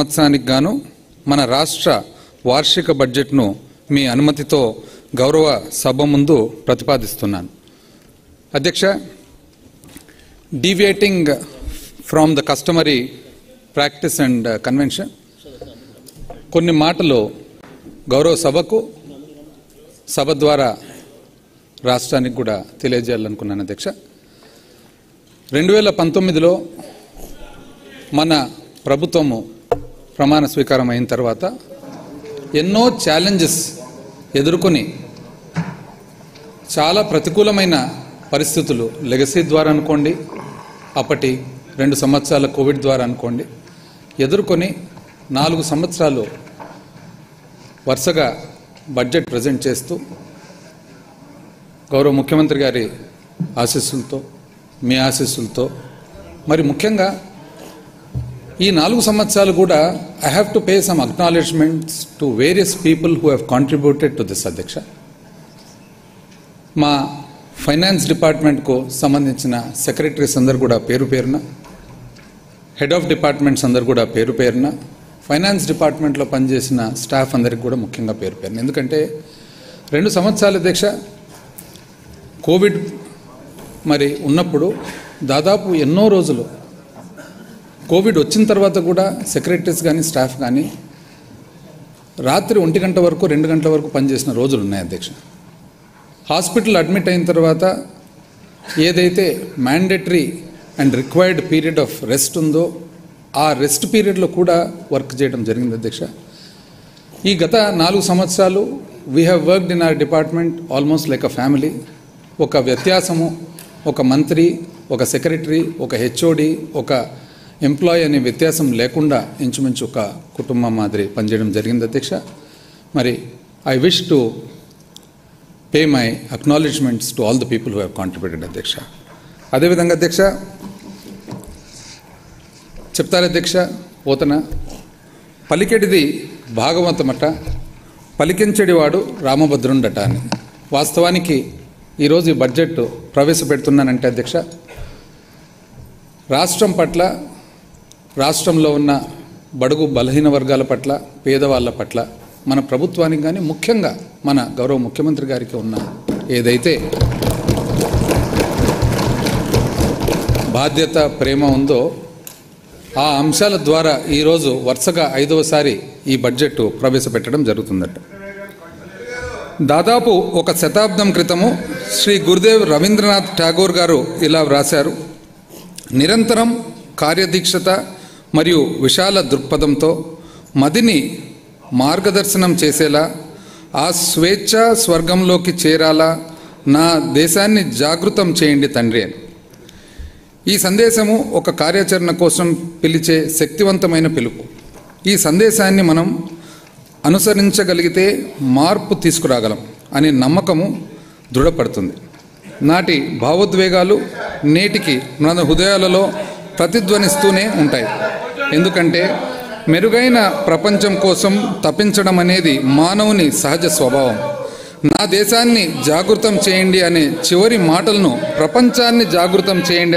సంవత్సరానికి గాను మన రాష్ట్ర వార్షిక బడ్జెట్ను మీ అనుమతితో గౌరవ సభ ముందు ప్రతిపాదిస్తున్నాను అధ్యక్ష deviating from the customary practice and convention కొన్ని మాటలు గౌరవ సభకు సభ ద్వారా రాష్ట్రానికి కూడా తెలియజేయాలనుకున్నాను అధ్యక్ష రెండు వేల పంతొమ్మిదిలో మన ప్రభుత్వము ప్రమాణ స్వీకారం అయిన తర్వాత ఎన్నో ఛాలెంజెస్ ఎదుర్కొని చాలా ప్రతికూలమైన పరిస్థితులు లెగసీ ద్వారా అనుకోండి అప్పటి రెండు సంవత్సరాల కోవిడ్ ద్వారా అనుకోండి ఎదుర్కొని నాలుగు సంవత్సరాలు వరుసగా బడ్జెట్ ప్రజెంట్ చేస్తూ గౌరవ ముఖ్యమంత్రి గారి ఆశీస్సులతో మీ ఆశీస్సులతో మరి ముఖ్యంగా ఈ నాలుగు సంవత్సరాలు కూడా I have to pay some acknowledgements to various people who have contributed to this అధ్యక్ష మా ఫైనాన్స్ డిపార్ట్మెంట్కు సంబంధించిన సెక్రటరీస్ అందరు కూడా పేరు పేరున హెడ్ ఆఫ్ డిపార్ట్మెంట్స్ అందరు కూడా పేరు పేరున ఫైనాన్స్ డిపార్ట్మెంట్లో పనిచేసిన స్టాఫ్ అందరికి కూడా ముఖ్యంగా పేరు పేరున ఎందుకంటే రెండు సంవత్సరాల అధ్యక్ష కోవిడ్ మరి ఉన్నప్పుడు దాదాపు ఎన్నో రోజులు కోవిడ్ వచ్చిన తర్వాత కూడా సెక్రటరీస్ కానీ స్టాఫ్ కానీ రాత్రి ఒంటి గంట వరకు రెండు గంటల వరకు పనిచేసిన రోజులు ఉన్నాయి అధ్యక్ష హాస్పిటల్ అడ్మిట్ అయిన తర్వాత ఏదైతే mandatory and required period of rest ఉందో ఆ రెస్ట్ పీరియడ్లో కూడా వర్క్ చేయడం జరిగింది అధ్యక్ష ఈ గత నాలుగు సంవత్సరాలు we have worked in our department almost like a family ఒక వ్యత్యాసము ఒక మంత్రి ఒక సెక్రటరీ ఒక హెచ్ఓడి ఒక ఎంప్లాయీ అనే వ్యత్యాసం లేకుండా ఇంచుమించు ఒక కుటుంబం మాదిరి పనిచేయడం జరిగింది అధ్యక్ష మరి I wish to pay my acknowledgements to all the people who have contributed అధ్యక్ష అదేవిధంగా అధ్యక్ష చెప్తారు అధ్యక్ష పోతన పలికెడిది భాగవతమట పలికించెడివాడు రామభద్రుండట అని వాస్తవానికి ఈరోజు ఈ బడ్జెట్ ప్రవేశపెడుతున్నానంటే అధ్యక్ష రాష్ట్రం పట్ల రాష్ట్రంలో ఉన్న బడుగు బలహీన వర్గాల పట్ల పేదవాళ్ళ పట్ల మన ప్రభుత్వానికి కానీ ముఖ్యంగా మన గౌరవ ముఖ్యమంత్రి గారికి ఉన్న ఏదైతే బాధ్యత ప్రేమ ఉందో ఆ అంశాల ద్వారా ఈరోజు వరుసగా ఐదవసారి ఈ బడ్జెట్ ప్రవేశపెట్టడం జరుగుతుందట దాదాపు ఒక శతాబ్దం క్రితము శ్రీ గురుదేవ్ రవీంద్రనాథ్ ఠాగూర్ గారు ఇలా వ్రాశారు నిరంతరం కార్యదీక్షత మరియు విశాల దృక్పథంతో మదిని మార్గదర్శనం చేసేలా ఆ స్వేచ్ఛ స్వర్గంలోకి చేరాలా నా దేశాన్ని జాగృతం చేయండి తండ్రి అని ఈ సందేశము ఒక కార్యాచరణ కోసం పిలిచే శక్తివంతమైన పిలుపు ఈ సందేశాన్ని మనం అనుసరించగలిగితే మార్పు తీసుకురాగలం అనే నమ్మకము దృఢపడుతుంది నాటి భావోద్వేగాలు నేటికి మన హృదయాలలో ప్రతిధ్వనిస్తూనే ఉంటాయి ఎందుకంటే మెరుగైన ప్రపంచం కోసం తప్పించడం అనేది మానవుని సహజ స్వభావం నా దేశాన్ని జాగృతం చేయండి అనే చివరి మాటలను ప్రపంచాన్ని జాగృతం చేయండి